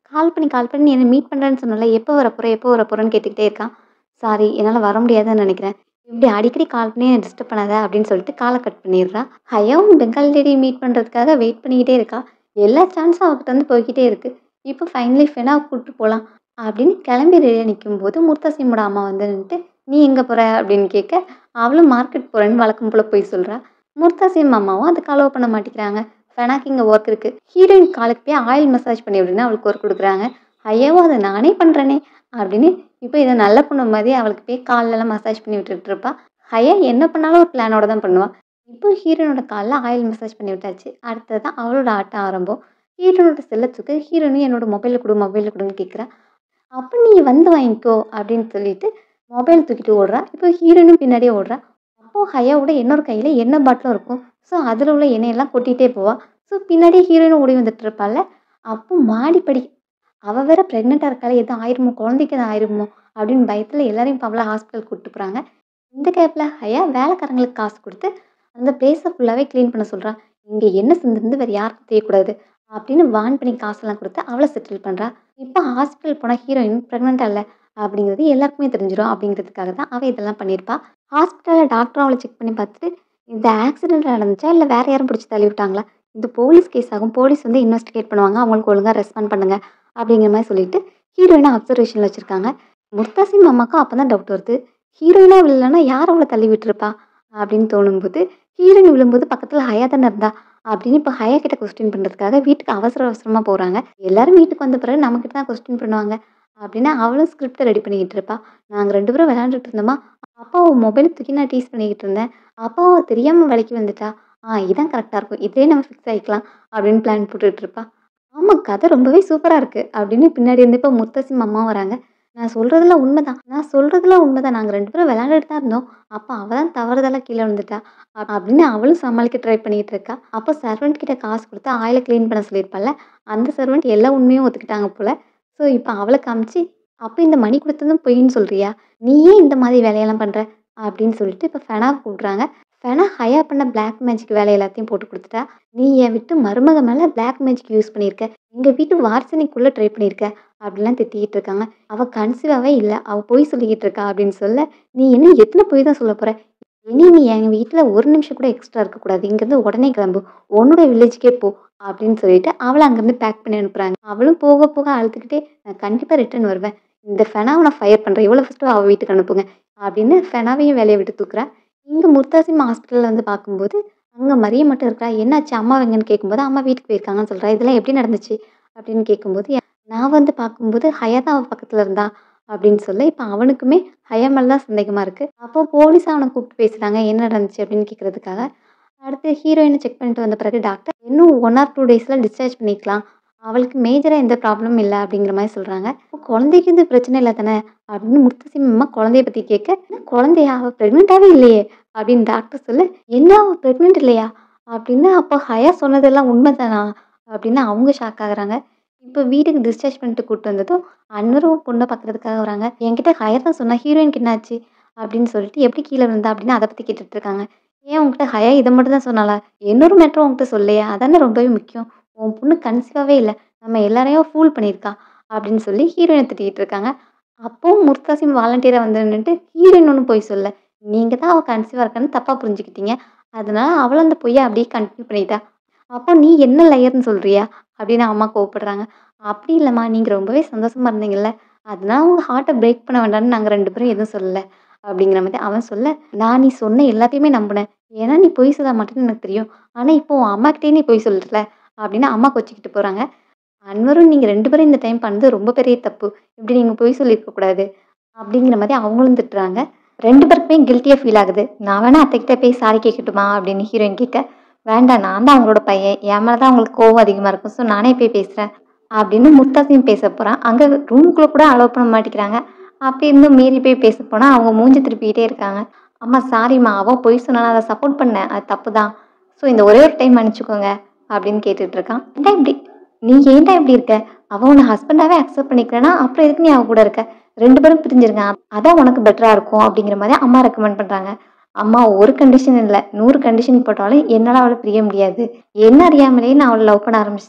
A: கால் பண்ணி கால் பண்ணி என்னை மீட் பண்ணுறேன்னு சொன்னல எப்போ வர போகிற எப்போ வர போகிறேன்னு கேட்டுக்கிட்டே இருக்கான் சாரி என்னால் வர முடியாதுன்னு நினைக்கிறேன் இப்படி அடிக்கடி கால் பண்ணி என்னை டிஸ்டர்ப் பண்ணாத அப்படின்னு சொல்லிட்டு காலை கட் பண்ணிடுறா ஹயாவும் பெங்கால் லேடி மீட் பண்ணுறதுக்காக வெயிட் பண்ணிக்கிட்டே இருக்கா எல்லா சான்ஸும் அவகிட்ட வந்து போய்கிட்டே இருக்குது இப்போ ஃபைனலி ஃபெனாவை கூப்பிட்டு போகலாம் அப்படின்னு கிளம்பி ரெடியாக நிற்கும்போது முர்த்தசிமோட அம்மா வந்து நின்றுட்டு நீ எங்கே போகிற அப்படின்னு கேட்க அவளும் மார்க்கெட் போகிறேன்னு வழக்கம் போல் போய் சொல்கிறா முர்த்தசிம் அம்மாவும் அதுக்கு அலோவ் பண்ண மாட்டேங்கிறாங்க ஃபெனாக்கு இங்கே ஒர்க் இருக்குது ஹீரோயின் காலுக்கு போய் ஆயில் மசாஜ் பண்ணி அப்படின்னு அவளுக்கு ஒர்க் கொடுக்குறாங்க ஐயாவோ அதை நானே பண்ணுறேனே அப்படின்னு இப்போ இதை நல்ல பொண்ணு மாதிரி அவளுக்கு போய் கால்லெல்லாம் மசாஜ் பண்ணி விட்டுட்டு இருப்பா ஹையா என்ன பண்ணாலும் ஒரு பிளானோட தான் பண்ணுவாள் இப்போ ஹீரோனோட காலில் ஆயில் மசாஜ் பண்ணி விட்டாச்சு அடுத்தது தான் அவளோட ஆட்டம் ஆரம்பம் ஹீரோனோட செல்லத்துக்கு ஹீரோனும் என்னோட மொபைலில் கொடு மொபைலில் கொடுன்னு கேட்குறா அப்போ நீ வந்து வாங்கிக்கோ அப்படின்னு சொல்லிட்டு மொபைல் தூக்கிட்டு ஓடுறா இப்போ ஹீரோனும் பின்னாடியே ஓடுறா அப்போது ஹையாவோட இன்னொரு கையில் எண்ணெய் பாட்டிலும் இருக்கும் ஸோ அதில் உள்ள எண்ணெயெல்லாம் கொட்டிகிட்டே போவா ஸோ பின்னாடியே ஹீரோயின் ஓடி வந்துட்டு இருப்பாள் அப்போ மாடிப்படி அவள் வேற ப்ரெக்னெண்ட்டாக இருக்காளே எதுவும் ஆயிருமோ குழந்தைக்கு எதுவும் ஆயிருமோ அப்படின்னு பயத்தில் எல்லாரையும் இப்போ அவளை ஹாஸ்பிட்டல் கூப்பிட்டு போகிறாங்க இந்த கேப்பில் ஹையா வேலைக்காரங்களுக்கு காசு கொடுத்து அந்த பிளேஸை ஃபுல்லாகவே க்ளீன் பண்ண சொல்கிறான் இங்கே என்ன சிந்திருந்து வேறு யாருக்கும் தெரியக்கூடாது அப்படின்னு வான் பண்ணி காசெல்லாம் கொடுத்து அவளை செட்டில் பண்ணுறா இப்போ ஹாஸ்பிட்டல் போனால் ஹீரோயின் ப்ரெக்னெண்ட்டாக இல்லை அப்படிங்கிறது எல்லாருக்குமே தெரிஞ்சிடும் அப்படிங்கிறதுக்காக தான் அவள் இதெல்லாம் பண்ணியிருப்பா ஹாஸ்பிட்டலில் டாக்டரும் அவளை செக் பண்ணி பார்த்துட்டு இந்த ஆக்சிடென்ட் நடந்துச்சா இல்லை வேறு யாரும் பிடிச்சி தள்ளி விட்டாங்களா இது போலீஸ் கேஸ் ஆகும் போலீஸ் வந்து இன்வெஸ்டிகேட் பண்ணுவாங்க அவங்களுக்கு ஒழுங்காக ரெஸ்பாண்ட் பண்ணுங்க அப்படிங்கிற மாதிரி சொல்லிட்டு ஹீரோயினை அப்சர்வேஷனில் வச்சுருக்காங்க முர்தாசிம் அம்மாக்கும் அப்போ தான் டவுட் வருது ஹீரோயினாக விழலைன்னா யார் அவளை தள்ளி விட்டுருப்பா அப்படின்னு தோணும்போது ஹீரோயின் விழும்போது பக்கத்தில் ஹயா தானே இருந்தா அப்படின்னு இப்போ ஹயா கிட்ட கொஸ்டின் பண்ணுறதுக்காக வீட்டுக்கு அவசர அவசரமாக போகிறாங்க எல்லாரும் வீட்டுக்கு வந்த பிறகு நம்மக்கிட்ட தான் கொஸ்டின் பண்ணுவாங்க அப்படின்னு அவளும் ஸ்கிரிப்டை ரெடி பண்ணிக்கிட்டு இருப்பா நாங்கள் ரெண்டு பேரும் விளையாண்டுட்டு இருந்தோமா அப்பா அவள் மொபைல் தூக்கி நான் டீஸ் பண்ணிக்கிட்டு இருந்தேன் அப்பா அவள் தெரியாமல் விலைக்கு வந்துட்டா ஆ இதான் கரெக்டாக இருக்கும் இதே நம்ம ஃபிக்ஸ் ஆகிக்கலாம் அப்படின்னு பிளான் போட்டுட்டு இருப்பா ஆமாம் கதை ரொம்பவே சூப்பராக இருக்குது அப்படின்னு பின்னாடி இருந்து இப்போ முத்தசிம் அம்மா வராங்க நான் சொல்கிறதுலாம் உண்மைதான் நான் சொல்கிறதுலாம் உண்மைதான் நாங்கள் ரெண்டு பேரும் விளையாண்டுட்டு தான் இருந்தோம் அப்போ அவள் தான் தவறுதலாக கீழே விழுந்துட்டா அப்~ அப்படின்னு அவளும் சமாளிக்க ட்ரை பண்ணிகிட்டு இருக்கா அப்போ சர்வெண்ட் கிட்ட காசு கொடுத்து ஆயிலை க்ளீன் பண்ண சொல்லியிருப்பாள்ல அந்த சர்வெண்ட் எல்லா உண்மையும் ஒத்துக்கிட்டாங்க போல் ஸோ இப்போ அவளை காமிச்சு அப்போ இந்த மணி கொடுத்ததும் பொய்ன்னு சொல்கிறியா நீ ஏன் இந்த மாதிரி வேலையெல்லாம் பண்ணுற அப்படின்னு சொல்லிட்டு இப்போ ஃபெனாவை கூப்பிட்றாங்க ஃபெனா ஹையா பண்ண பிளாக் மேஜிக் வேலை எல்லாத்தையும் போட்டு கொடுத்துட்டா நீ என் விட்டு மருமக மேலே பிளாக் மேஜிக் யூஸ் பண்ணியிருக்க எங்கள் வீட்டு வார்சனைக்குள்ளே ட்ரை பண்ணியிருக்க அப்படிலாம் திட்டிக்கிட்டு இருக்காங்க அவள் கன்சீவாகவே இல்லை அவள் பொய் சொல்லிக்கிட்டு இருக்கா அப்படின்னு சொல்ல நீ என்ன எத்தனை பொய் தான் சொல்ல போகிற இனி நீ எங்கள் வீட்டில் ஒரு நிமிஷம் கூட எக்ஸ்ட்ரா இருக்கக்கூடாது இங்கேருந்து உடனே கிளம்பு உன்னோட வில்லேஜ்க்கே போ அப்படின்னு சொல்லிட்டு அவளை அங்கேருந்து பேக் பண்ணி அனுப்புகிறாங்க அவளும் போக போக அழுதுகிட்டே நான் கண்டிப்பாக ரிட்டர்ன் வருவேன் இந்த ஃபெனாவை நான் ஃபயர் பண்ணுறேன் இவ்வளோ ஃபஸ்ட்டு அவள் வீட்டுக்கு அனுப்புங்க அப்படின்னு ஃபெனாவையும் வேலையை விட்டு தூக்குறா இங்கே முர்தாசிம் ஹாஸ்பிட்டலில் வந்து பார்க்கும்போது அங்கே மரிய மட்டும் இருக்கா என்னாச்சு அம்மா எங்கன்னு கேட்கும்போது அம்மா வீட்டுக்கு போயிருக்காங்கன்னு சொல்கிறா இதெல்லாம் எப்படி நடந்துச்சு அப்படின்னு கேட்கும்போது நான் வந்து பார்க்கும்போது ஹயா தான் அவள் பக்கத்தில் இருந்தா அப்படின்னு சொல்ல இப்போ அவனுக்குமே ஹயா மேலே தான் சந்தேகமாக இருக்குது அப்போ போலீஸ் அவனை கூப்பிட்டு பேசுகிறாங்க என்ன நடந்துச்சு அப்படின்னு கேட்குறதுக்காக அடுத்து ஹீரோயினை செக் பண்ணிட்டு வந்த பிறகு டாக்டர் இன்னும் ஒன் ஆர் டூ டேஸில் டிஸ்சார்ஜ் பண்ணிக்கலாம் அவளுக்கு மேஜராக எந்த ப்ராப்ளமும் இல்லை அப்படிங்கிற மாதிரி சொல்கிறாங்க குழந்தைக்கு இது பிரச்சனை இல்லை தானே அப்படின்னு முர்த்தசிம் அம்மா குழந்தைய பற்றி கேட்க "என்ன குழந்தையா அவள் ப்ரெக்னெண்ட்டாகவே இல்லையே அப்படின்னு டாக்டர் சொல்ல என்ன அவள் ப்ரெக்னென்ட் இல்லையா அப்படின்னு அப்போ ஹயா சொன்னதெல்லாம் உண்மைதானா அப்படின்னு அவங்க ஷாக் ஆகுறாங்க இப்போ வீட்டுக்கு டிஸ்சார்ஜ் பண்ணிட்டு கூப்பிட்டு வந்ததும் அன்னரும் பொண்ணை பார்க்குறதுக்காக வராங்க என்கிட்ட ஹயா தான் சொன்னா ஹீரோயினுக்கு என்னாச்சு அப்படின்னு சொல்லிட்டு எப்படி கீழே விழுந்தா அப்படின்னு அதை பற்றி கேட்டுட்டு இருக்காங்க ஏன் உங்ககிட்ட ஹயா இதை மட்டும் தான் சொன்னாலா இன்னொரு மேட்டரும் உங்ககிட்ட சொல்லையா அதானே ரொம்பவே முக்கியம் உன் பொண்ணு கன்சீவாகவே இல்லை நம்ம எல்லாரையும் ஃபூல் பண்ணியிருக்கா அப்படின்னு சொல்லி ஹீரோயினை திட்டிகிட்டு இருக்காங்க அப்போவும் முர்தாசிம் வாலண்டியராக வந்து நின்றுட்டு ஹீரோயின் ஒன்றும் போய் சொல்ல நீங்கள் தான் அவள் கன்சீவாக இருக்கான்னு தப்பாக புரிஞ்சுக்கிட்டீங்க அதனால அவளும் அந்த பொய்யை அப்படியே கண்டினியூ பண்ணிட்டா அப்போ நீ என்ன லையர்னு சொல்கிறியா அப்படின்னு அம்மா கோவப்படுறாங்க அப்படி இல்லைம்மா நீங்கள் ரொம்பவே சந்தோஷமாக இருந்தீங்கல்ல அதனால உங்கள் ஹார்ட்டை பிரேக் பண்ண வேண்டாம்னு நாங்கள் ரெண்டு பேரும் எதுவும் சொல்லலை அப்படிங்கிற மாதிரி அவன் சொல்ல நான் நீ சொன்ன எல்லாத்தையுமே நம்பினேன் ஏன்னா நீ பொய் சொல்ல மாட்டேன்னு எனக்கு தெரியும் ஆனால் இப்போ உன் அம்மாக்கிட்டே நீ பொய் சொல்லுறல அப்படின்னு அம்மா கொச்சிக்கிட்டு போகிறாங்க அன்வரும் நீங்கள் ரெண்டு பேரும் இந்த டைம் பண்ணது ரொம்ப பெரிய தப்பு இப்படி நீங்கள் பொய் சொல்லியிருக்க கூடாது அப்படிங்கிற மாதிரி அவங்களும் திட்டுறாங்க ரெண்டு பேருக்குமே கில்ட்டியாக ஃபீல் ஆகுது நான் வேணா அத்தைக்கிட்ட போய் சாரி கேட்கட்டுமா அப்படின்னு ஹீரோயின் கேட்க வேண்டாம் நான் தான் அவங்களோட பையன் என் மேலே தான் அவங்களுக்கு கோவம் அதிகமாக இருக்கும் ஸோ நானே போய் பேசுகிறேன் அப்படின்னு முர்தாசியும் பேச போகிறான் அங்கே ரூம்குள்ளே கூட அலோவ் பண்ண மாட்டேங்கிறாங்க அப்படி இருந்தும் மீறி போய் பேச போனால் அவங்க மூஞ்சி திருப்பிக்கிட்டே இருக்காங்க அம்மா சாரிம்மா அவள் பொய் சொன்னாலும் அதை சப்போர்ட் பண்ணேன் அது தப்பு தான் ஸோ இந்த ஒரே ஒரு டைம் மன்னிச்சுக்கோங்க அப்படின்னு கேட்டுட்டு இருக்கான் ஏன்டா இப்படி நீ ஏன்டா இப்படி இருக்க அவன் உன்னை ஹஸ்பண்டாகவே அக்செப்ட் பண்ணிக்கிறேன்னா அப்புறம் எதுக்கு நீ அவ கூட இருக்க ரெண்டு பேரும் பிரிஞ்சிருங்க அதான் உனக்கு பெட்டராக இருக்கும் அப்படிங்கிற மாதிரி அம்மா ரெக்கமெண்ட் பண்ணுறாங்க அம்மா ஒரு கண்டிஷன் இல்லை நூறு கண்டிஷன் போட்டாலும் என்னால் அவளை பிரிய முடியாது என்ன அறியாமலேயே நான் அவளை லவ் பண்ண ஆரம்பிச்சிட்டேன்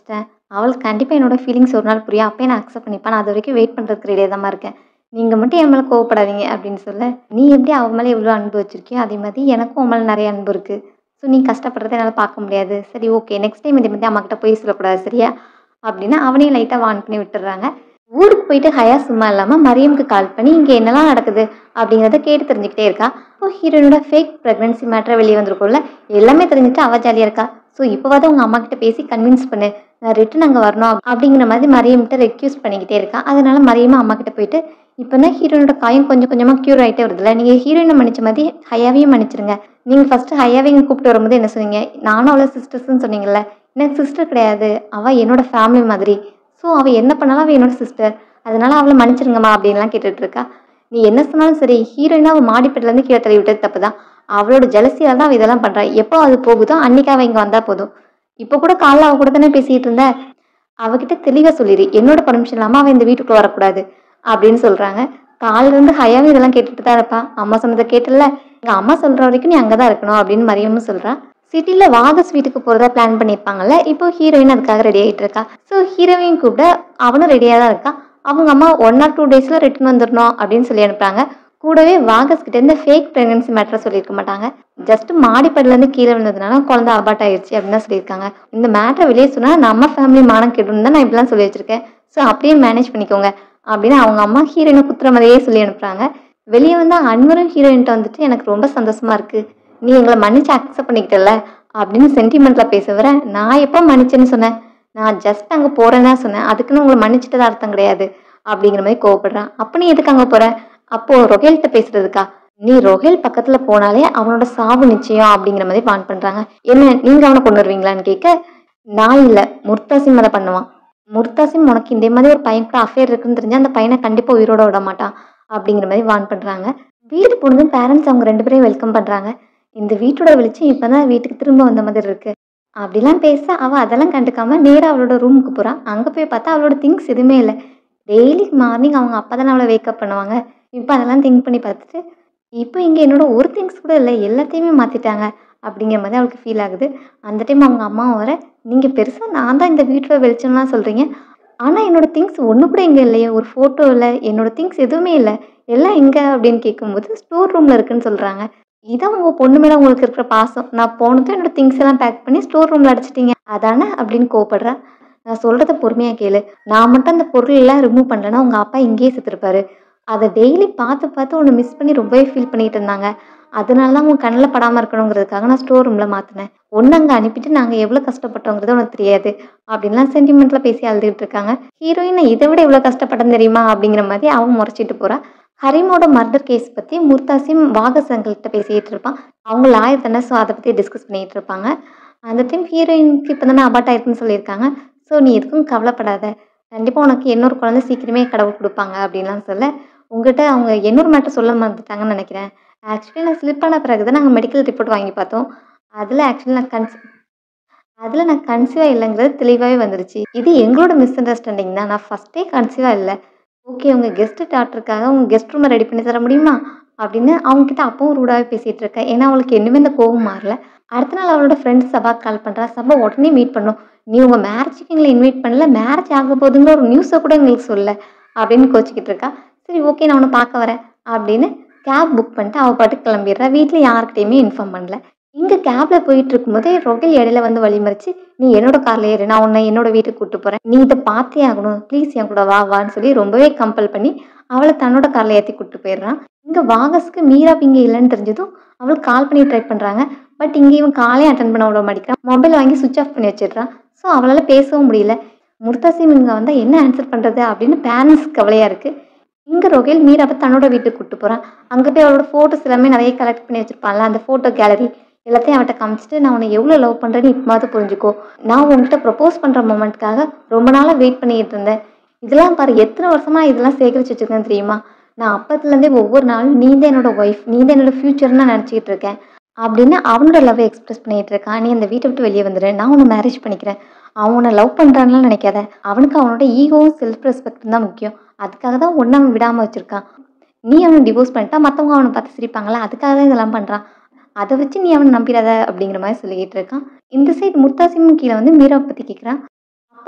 A: அவளுக்கு கண்டிப்பாக என்னோட ஃபீலிங்ஸ் ஒரு நாள் புரியும் அப்பயே நான் அக்செப்ட் பண்ணிப்பேன் நான் அது வரைக்கும் வெயிட் பண்ணுறதுக்கு ரெடியாக தான் இருக்கேன் நீங்கள் மட்டும் என் மேலே கோவப்படாதீங்க அப்படின்னு சொல்ல நீ எப்படி அவன் மேலே இவ்வளோ அன்பு வச்சிருக்கியோ அதே மாதிரி எனக்கும் உன் மேலே நிறைய அன்பு இருக்குது ஸோ நீ கஷ்டப்படுறத என்னால் பார்க்க முடியாது சரி ஓகே நெக்ஸ்ட் டைம் இதே மாதிரி அம்மா கிட்ட போய் சொல்லக்கூடாது சரியா அப்படின்னு அவனையும் லைட்டாக வான் பண்ணி விட்டுறாங்க ஊருக்கு போயிட்டு ஹயா சும்மா இல்லாமல் மரியமுக்கு கால் பண்ணி இங்கே என்னெல்லாம் நடக்குது அப்படிங்கிறத கேட்டு தெரிஞ்சுக்கிட்டே இருக்கா இப்போ ஹீரோயினோட ஃபேக் ப்ரெக்னன்சி மேட்ரை வெளியே வந்திருக்கும்ல எல்லாமே தெரிஞ்சுட்டு அவள் ஜாலியாக இருக்கா ஸோ இப்போவாது உங்கள் அம்மா கிட்ட பேசி கன்வின்ஸ் பண்ணு நான் ரிட்டன் அங்கே வரணும் அப்படிங்கிற மாதிரி மரியம்கிட்ட ரெக்யூஸ் பண்ணிக்கிட்டே இருக்கா அதனால மரியமா அம்மா கிட்ட போயிட்டு இப்போ தான் ஹீரோயினோட காயம் கொஞ்சம் கொஞ்சமாக க்யூர் ஆகிட்டே வருதுல்ல நீங்கள் ஹீரோயினை மன்னிச்ச மாதிரி ஹையாவையும் மன்னிச்சிருங்க நீங்கள் ஃபஸ்ட்டு ஹையாவையும் கூப்பிட்டு வரும்போது என்ன சொன்னீங்க நானும் அவளை சிஸ்டர்ஸ்ன்னு சொன்னீங்கல்ல எனக்கு சிஸ்டர் கிடையாது அவள் என்னோட ஃபேமிலி மாதிரி ஸோ அவள் என்ன பண்ணாலும் அவள் என்னோட சிஸ்டர் அதனால அவளை மன்னிச்சிருங்கம்மா அப்படின்லாம் கேட்டுட்டு இருக்கா நீ என்ன சொன்னாலும் சரி ஹீரோயினா அவள் மாடிப்பட்டிலேருந்து கீழே தள்ளி விட்டது தப்பு தான் அவளோட ஜலசியால் தான் அவள் இதெல்லாம் பண்ணுறா எப்போ அது போகுதோ அன்னைக்கு அவள் இங்கே வந்தால் போதும் இப்போ கூட காலைல அவள் கூட தானே பேசிகிட்டு இருந்த அவகிட்ட தெளிவாக சொல்லிடு என்னோட பர்மிஷன் இல்லாமல் அவள் இந்த வீட்டுக்குள்ள வரக்கூடாது அப்படின்னு சொல்கிறாங்க காலையில இருந்து ஹயாவும் இதெல்லாம் கேட்டுட்டு தான் இருப்பா அம்மா சொன்னதை கேட்டல எங்கள் அம்மா சொல்கிற வரைக்கும் நீ அங்கே தான் இருக்கணும் அப்படின்னு மரியமும் சொல்கிறா சிட்டியில் வாகஸ் வீட்டுக்கு போகிறதா பிளான் பண்ணியிருப்பாங்கல்ல இப்போ ஹீரோயின் அதுக்காக ரெடி ஆகிட்டு இருக்கா ஸோ ஹீரோயின் கூட அவனும் ரெடியாக தான் இருக்கா அவங்க அம்மா ஒன் ஆர் டூ டேஸில் ரிட்டர்ன் வந்துடணும் அப்படின்னு சொல்லி அனுப்புறாங்க கூடவே வாகஸ் கிட்ட இருந்து ஃபேக் ப்ரெக்னன்சி மேட்டரை சொல்லியிருக்க மாட்டாங்க ஜஸ்ட் மாடிப்படிலேருந்து கீழே விழுந்ததுனால குழந்தை அபார்ட் ஆயிடுச்சு அப்படின்னு தான் சொல்லியிருக்காங்க இந்த மேட்டரை வெளியே சொன்னால் நம்ம ஃபேமிலி மானம் கெடுன்னு தான் நான் இப்படிலாம் சொல்லி வச்சிருக்கேன் ஸோ அப்படியே மேனேஜ் பண்ணிக்கோங்க அப்படின்னு அவங்க அம்மா ஹீரோயினை குத்துற மாதிரியே சொல்லி அனுப்புறாங்க வெளியே வந்து அன்வரும் ஹீரோயின்ட்ட வந்துட்டு எனக்கு ரொம்ப சந்தோஷமா இருக்கு நீ எங்களை மன்னிச்சு அக்செப்ட் பண்ணிக்கிட்டல அப்படின்னு சென்டிமெண்ட்ல பேச வர நான் எப்போ மன்னிச்சேன்னு சொன்னேன் நான் ஜஸ்ட் அங்கே போறேன்னு தான் சொன்னேன் அதுக்குன்னு உங்களை மன்னிச்சிட்டதா அர்த்தம் கிடையாது அப்படிங்கிற மாதிரி கோவப்படுறான் அப்போ நீ எதுக்கு அங்கே போற அப்போ ரொஹேல்கிட்ட பேசுறதுக்கா நீ ரொஹேல் பக்கத்துல போனாலே அவனோட சாவு நிச்சயம் அப்படிங்கிற மாதிரி பான் பண்றாங்க என்ன நீங்க அவனை கொண்டு வருவீங்களான்னு கேட்க நான் இல்லை முர்தாசிம் அதை பண்ணுவான் முர்தாசிம் உனக்கு இந்த மாதிரி ஒரு பையன் கூட அஃபேர் இருக்குன்னு தெரிஞ்சா அந்த பையனை கண்டிப்பா உயிரோட விட மாட்டான் அப்படிங்கிற மாதிரி வான் பண்றாங்க வீடு போனதும் பேரண்ட்ஸ் அவங்க ரெண்டு பேரையும் வெல்கம் பண்றாங்க இந்த வீட்டோட வெளிச்சம் இப்பதான் வீட்டுக்கு திரும்ப வந்த மாதிரி இருக்கு அப்படிலாம் பேச அவ அதெல்லாம் கண்டுக்காம நேரா அவளோட ரூமுக்கு போறா அங்க போய் பார்த்தா அவளோட திங்ஸ் எதுவுமே இல்லை டெய்லி மார்னிங் அவங்க அப்பா தானே அவளை வேக்கப் பண்ணுவாங்க இப்போ அதெல்லாம் திங்க் பண்ணி பார்த்துட்டு இப்போ இங்கே என்னோட ஒரு திங்ஸ் கூட இல்லை எல்லாத்தையுமே மாற்றிட்டாங்க அப்படிங்கிற மாதிரி அவளுக்கு ஃபீல் ஆகுது அந்த டைம் அவங்க அம்மாவும் வர நீங்கள் பெருசாக நான் தான் இந்த வீட்டோட வெளிச்சம்லாம் சொல்கிறீங்க ஆனால் என்னோட திங்ஸ் ஒன்று கூட இங்கே இல்லையே ஒரு ஃபோட்டோ இல்லை என்னோட திங்ஸ் எதுவுமே இல்லை எல்லாம் எங்கே அப்படின்னு கேட்கும்போது ஸ்டோர் ரூமில் இருக்குன்னு சொல்கிறாங்க இதான் உங்கள் பொண்ணு மேலே உங்களுக்கு இருக்கிற பாசம் நான் போனதும் என்னோட திங்ஸ் எல்லாம் பேக் பண்ணி ஸ்டோர் ரூமில் அடிச்சிட்டீங்க அதானே அப்படின்னு கோவப்படுறா நான் சொல்கிறத பொறுமையாக கேளு நான் மட்டும் அந்த பொருள் எல்லாம் ரிமூவ் பண்ணலன்னா உங்கள் அப்பா இங்கேயே செத்துருப்பாரு அதை டெய்லி பார்த்து பார்த்து உன்னை மிஸ் பண்ணி ரொம்பவே ஃபீல் பண்ணிட்டு இருந்தாங்க அதனால தான் உன் கண்ணில் படாமல் இருக்கணுங்கிறதுக்காக நான் ஸ்டோர் ரூமில் மாற்றினேன் ஒன்று அங்கே அனுப்பிட்டு நாங்கள் எவ்வளோ கஷ்டப்பட்டோங்கிறது உனக்கு தெரியாது அப்படின்லாம் சென்டிமெண்ட்டில் பேசி அழுதுகிட்டு இருக்காங்க ஹீரோயின் இதை விட எவ்வளோ கஷ்டப்பட்டேன்னு தெரியுமா அப்படிங்கிற மாதிரி அவன் முறைச்சிட்டு போறா ஹரிமோட மர்டர் கேஸ் பற்றி முர்தாசிம் வாகசங்கள்கிட்ட பேசிகிட்டு இருப்பான் அவங்க லாயர் தானே ஸோ அதை பற்றி டிஸ்கஸ் பண்ணிகிட்டு இருப்பாங்க அந்த டைம் ஹீரோயினுக்கு இப்போ தானே அபார்ட் ஆயிருக்குன்னு சொல்லியிருக்காங்க ஸோ நீ எதுக்கும் கவலைப்படாத கண்டிப்பாக உனக்கு இன்னொரு குழந்தை சீக்கிரமே கடவுள் கொடுப்பாங்க அப்படின்லாம் சொல்ல உங்ககிட்ட அவங்க இன்னொரு மேட்டர் சொல்ல மறந்துட்டாங்கன்னு நினைக்கிறேன் ஆக்சுவலி நான் ஸ்லிப் ஆன பிறகு தான் நாங்கள் மெடிக்கல் ரிப்போர்ட் வாங்கி பார்த்தோம் அதில் ஆக்சுவலி நான் கன்ஸ் அதில் நான் கன்சீவாக இல்லைங்கிறது தெளிவாகவே வந்துருச்சு இது எங்களோட மிஸ் அண்டர்ஸ்டாண்டிங் தான் நான் ஃபஸ்ட்டே கன்சீவாக இல்லை ஓகே உங்கள் கெஸ்ட் டாக்டருக்காக உங்கள் கெஸ்ட் ரூமை ரெடி பண்ணி தர முடியுமா அப்படின்னு அவங்கக்கிட்ட அப்பவும் ரூடாகவே பேசிகிட்டு இருக்கேன் ஏன்னா அவளுக்கு இன்னுமே இந்த கோவம் மாறல அடுத்த நாள் அவளோட ஃப்ரெண்ட்ஸ் சபா கால் பண்ணுறா சபா உடனே மீட் பண்ணும் நீ உங்கள் மேரேஜுக்கு எங்களை இன்வைட் பண்ணல மேரேஜ் ஆக போகுதுங்கிற ஒரு நியூஸை கூட எங்களுக்கு சொல்ல அப்படின்னு கோச்சிக்கிட்டு இருக்கா சரி ஓகே நான் உன்னை பார்க்க வரேன் அப்படின்னு கேப் புக் பண்ணிட்டு அவள் பாட்டுக்கு கிளம்பிடுறா வீட்டில் யாருக்கிட்டையுமே இன்ஃபார்ம் பண்ணல இங்கே கேபில் போயிட்டு இருக்கும்போதே ரொகல் இடையில வந்து வழிமறிச்சு நீ என்னோட காரில் ஏறு நான் உன்னை என்னோட வீட்டுக்கு கூட்டு போகிறேன் நீ இதை பார்த்தே ஆகணும் ப்ளீஸ் என் கூட வா வான்னு சொல்லி ரொம்பவே கம்பல் பண்ணி அவளை தன்னோட காரில் ஏற்றி கூட்டு போயிடுறான் இங்கே வாகஸ்க்கு மீரா இங்கே இல்லைன்னு தெரிஞ்சதும் அவளுக்கு கால் பண்ணி ட்ரை பண்ணுறாங்க பட் இங்கே இவன் காலே அட்டன் பண்ண விட மாட்டேங்கிறான் மொபைல் வாங்கி சுவிச் ஆஃப் பண்ணி வச்சிடுறான் ஸோ அவளால் பேசவும் முடியல முர்தாசிம் இங்கே வந்தால் என்ன ஆன்சர் பண்ணுறது அப்படின்னு பேரண்ட்ஸ் கவலையாக இருக்குது இங்கே ரொகேல் மீராவை தன்னோட வீட்டுக்கு கூட்டு போகிறான் அங்கே போய் அவளோட ஃபோட்டோஸ் எல்லாமே நிறைய கலெக்ட் பண்ணி வச்சிருப்பான்ல அந்த ஃபோட்டோ கேலரி எல்லாத்தையும் அவட்ட காமிச்சிட்டு நான் உன்னை எவ்வளோ லவ் பண்ணுறேன்னு இப்போது புரிஞ்சுக்கோ நான் உங்ககிட்ட ப்ரப்போஸ் பண்ணுற மூமெண்ட்காக ரொம்ப நாளாக வெயிட் பண்ணிட்டு இருந்தேன் இதெல்லாம் பாரு எத்தனை வருஷமா இதெல்லாம் சேகரிச்சு வச்சிருக்கேன் தெரியுமா நான் அப்பத்துலேருந்தே ஒவ்வொரு நாளும் நீ தான் என்னோட ஒய்ஃப் நீ தான் என்னோட ஃப்யூச்சர்னு நான் நினச்சிக்கிட்டு இருக்கேன் அப்படின்னு அவனோட லவ்வை எக்ஸ்பிரஸ் பண்ணிட்டு இருக்கான் நீ அந்த வீட்டை விட்டு வெளியே வந்துடு நான் உன்னை மேரேஜ் பண்ணிக்கிறேன் அவன் உன்னை லவ் பண்ணுறான்லாம் நினைக்காத அவனுக்கு அவனோட ஈகோவும் செல்ஃப் ரெஸ்பெக்டும் தான் முக்கியம் அதுக்காக தான் ஒன்றை அவன் விடாமல் வச்சுருக்கான் நீ அவனை டிவோர்ஸ் பண்ணிட்டா மற்றவங்க அவனை பார்த்து சிரிப்பாங்களா அதுக்காக தான் இதெல்லாம் பண்ணுறான் அதை வச்சு நீ அவனை நம்பிடாத அப்படிங்கிற மாதிரி சொல்லிக்கிட்டு இருக்கான் இந்த சைடு முர்தாசிமும் கீழே வந்து மீராவை பற்றி கேட்குறான் அப்பா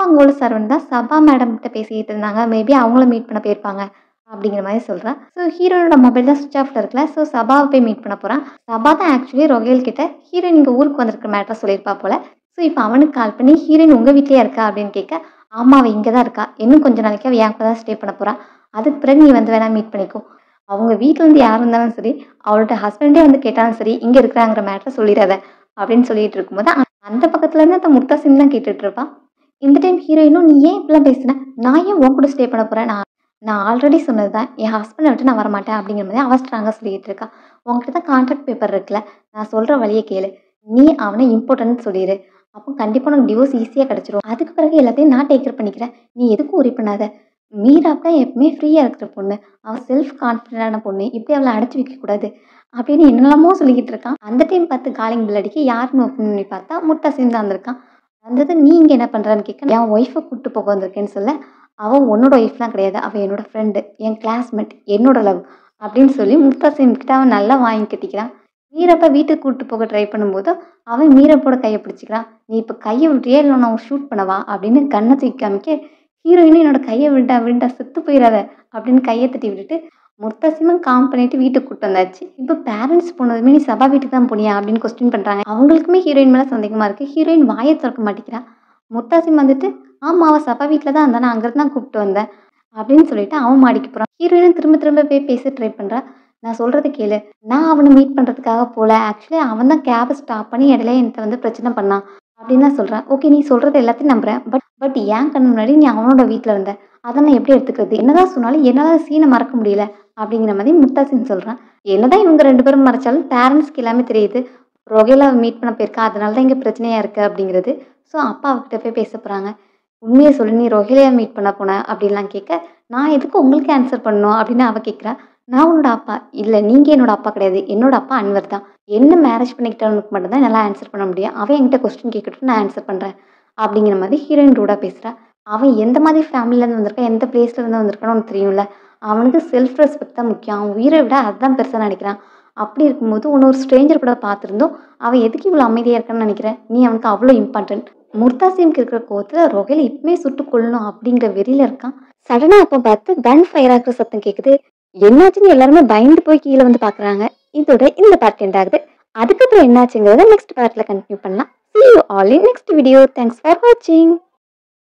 A: அப்போ அங்கே உள்ள சர்வன் தான் சபா மேடம் கிட்ட பேசிக்கிட்டு இருந்தாங்க மேபி அவங்கள மீட் பண்ண போயிருப்பாங்க அப்படிங்கிற மாதிரி சொல்கிறேன் ஸோ ஹீரோனோட மொபைல் தான் சுவிச் ஆஃப்ல இருக்குல்ல ஸோ சபாவை போய் மீட் பண்ண போகிறான் சபா தான் ஆக்சுவலி ரொகேல் கிட்ட ஹீரோயின் இங்கே ஊருக்கு வந்திருக்கிற மேட்டரை சொல்லியிருப்பா போல ஸோ இப்போ அவனுக்கு கால் பண்ணி ஹீரோயின் உங்கள் வீட்லேயே இருக்கா அப்படின்னு கேட்க ஆமா அவள் இங்கே தான் இருக்கா இன்னும் கொஞ்சம் நாளைக்கு அவள் என் கூட தான் ஸ்டே பண்ண போகிறா அதுக்கு பிறகு நீ வந்து வேணா மீட் பண்ணிக்கோ அவங்க வீட்டில் இருந்து யார் இருந்தாலும் சரி அவளோட ஹஸ்பண்டே வந்து கேட்டாலும் சரி இங்கே இருக்கிறாங்கிற மேட்டரை சொல்லிடாத அப்படின்னு சொல்லிட்டு இருக்கும்போது அ- அந்த பக்கத்துல இருந்து அந்த முர்தாசிம் தான் கேட்டுட்டு இருப்பான் இந்த டைம் ஹீரோயினும் நீ ஏன் இப்படிலாம் பேசுன நான் ஏன் உன் கூட ஸ்டே பண்ண போகிறேன் நான் நான் ஆல்ரெடி சொன்னது தான் என் ஹஸ்பண்டை விட்டு நான் வரமாட்டேன் அப்படிங்கிற மாதிரி அவன் ஸ்ட்ராங்காக சொல்லிட்டு இருக்கா உங்ககிட்ட தான் கான்ட்ராக்ட் பேப்பர் இருக்குல்ல நான் சொல்கிற வழியை கேளு நீ அவனை இம்பார்ட்டன்ட் சொல்லிடு அப்போ கண்டிப்பாக உனக்கு டிவோர்ஸ் ஈஸியாக கிடச்சிரும் அதுக்கு பிறகு எல்லாத்தையும் நான் டேக்கர் பண்ணிக்கிறேன் நீ எதுக்கும் உரி பண்ணாத மீராப்டா எப்பவுமே ஃப்ரீயாக இருக்கிற பொண்ணு அவள் செல்ஃப் கான்ஃபிடண்டான பொண்ணு இப்படி அவளை அடைச்சி வைக்கக்கூடாது அப்படின்னு என்னெல்லாமோ சொல்லிக்கிட்டு இருக்கான் அந்த டைம் பார்த்து காலிங் பில் அடிக்க யாருன்னு ஓப்பன் பண்ணி பார்த்தா முட்டாசிம் தான் வந்திருக்கான் வந்தது நீ இங்கே என்ன பண்ணுறான்னு கேட்க என் ஒய்ஃபை கூப்பிட்டு போக வந்திருக்கேன்னு சொல்ல அவன் உன்னோட ஒய்ஃப்லாம் கிடையாது அவள் என்னோட ஃப்ரெண்டு என் கிளாஸ்மேட் என்னோட லவ் அப்படின்னு சொல்லி முத்தாசிம் கிட்ட அவன் நல்லா வாங்கி கட்டிக்கிறான் மீரப்பா வீட்டுக்கு கூப்பிட்டு போக ட்ரை பண்ணும்போது அவன் மீரப்போட கையை பிடிச்சிக்கிறான் நீ இப்போ கையை விட்டியே இல்லை நான் ஷூட் பண்ணவா அப்படின்னு கண்ணை தூக்கி காமிக்க ஹீரோயினும் என்னோட கையை விட்டா விட்டா செத்து போயிடாத அப்படின்னு கையை தட்டி விட்டுட்டு முத்தசிமும் காம் பண்ணிட்டு வீட்டுக்கு கூட்டு வந்தாச்சு இப்போ பேரண்ட்ஸ் போனதுமே நீ சபா வீட்டுக்கு தான் போனியா அப்படின்னு கொஸ்டின் பண்ணுறாங்க அவங்களுக்குமே ஹீரோயின் மேலே சந்தேகமாக இருக்குது ஹீரோயின் வாயை திறக்க மாட்டேங்கிறா முத்தாசிம் வந்துட்டு ஆமாம் அவள் சபா வீட்டில் தான் இருந்தா நான் அங்கே தான் கூப்பிட்டு வந்தேன் அப்படின்னு சொல்லிட்டு அவன் மாடிக்கு போகிறான் ஹீரோயினும் திரும்ப திரும்ப போய் பேச ட்ரை பண்ணுறா நான் சொல்கிறது கேளு நான் அவனை மீட் பண்ணுறதுக்காக போகல ஆக்சுவலி அவன் தான் கேபை ஸ்டாப் பண்ணி இடையில என்கிட்ட வந்து பிரச்சனை பண்ணான் அப்படின்னு தான் சொல்கிறேன் ஓகே நீ சொல்கிறது எல்லாத்தையும் நம்புறேன் பட் பட் ஏன் கண்ணு முன்னாடி நீ அவனோட வீட்டில் இருந்த அதை நான் எப்படி எடுத்துக்கிறது என்னதான் சொன்னாலும் என்னால் சீனை மறக்க முடியல அப்படிங்கிற மாதிரி முத்தாசின் சொல்கிறான் என்னதான் இவங்க ரெண்டு பேரும் மறைச்சாலும் பேரண்ட்ஸ்க்கு எல்லாமே தெரியுது ரொகேலா மீட் பண்ண போயிருக்கா அதனால தான் இங்கே பிரச்சனையாக இருக்குது அப்படிங்கிறது ஸோ அப்பா அவகிட்ட போய் பேச போகிறாங்க உண்மையை சொல்லி நீ ரொகேலியா மீட் பண்ண போன அப்படின்லாம் கேட்க நான் எதுக்கு உங்களுக்கு ஆன்சர் பண்ணணும் அப்படின்னு அவ கேட்குறா நான் உன்னோட அப்பா இல்லை நீங்கள் என்னோட அப்பா கிடையாது என்னோட அப்பா அன்வர் தான் என்ன மேரேஜ் பண்ணிக்கிட்டவனுக்கு மட்டும்தான் என்னால் ஆன்சர் பண்ண முடியும் அவன் என்கிட்ட கொஸ்டின் கேட்கட்டும் நான் ஆன்சர் பண்ணுறேன் அப்படிங்கிற மாதிரி ஹீரோயின் ரூடாக பேசுகிறா அவன் எந்த மாதிரி ஃபேமிலியிலேருந்து வந்திருக்கான் எந்த பிளேஸ்லேருந்து வந்திருக்கான்னு உனக்கு தெரியும்ல அவனுக்கு செல்ஃப் ரெஸ்பெக்ட் தான் முக்கியம் அவன் உயிரை விட அதுதான் பெருசாக நினைக்கிறான் அப்படி இருக்கும்போது உன்னை ஒரு ஸ்ட்ரேஞ்சர் கூட பார்த்துருந்தோம் அவன் எதுக்கு இவ்வளோ அமைதியாக இருக்கான்னு நினைக்கிறேன் நீ அவனுக்கு அவ்வளோ இம்பார்ட்டன்ட் முர்தாசிம்க்கு இருக்கிற கோவத்தில் ரொகையில் இப்பமே சுட்டு கொள்ளணும் அப்படிங்கிற வெறியில் இருக்கான் சடனாக அப்போ பார்த்து கன் ஃபயர் ஆகிற சத்தம் கேட்குது என்னாச்சுன்னு எல்லாருமே பயந்து போய் கீழே வந்து பார்க்குறாங்க இதோட இந்த பார்ட் எண்ட் ஆகுது அதுக்கப்புறம் என்னாச்சுங்கிறத நெக்ஸ்ட் பார்ட்டில் கண்டினியூ பண்ணலாம் see you all in next video thanks for watching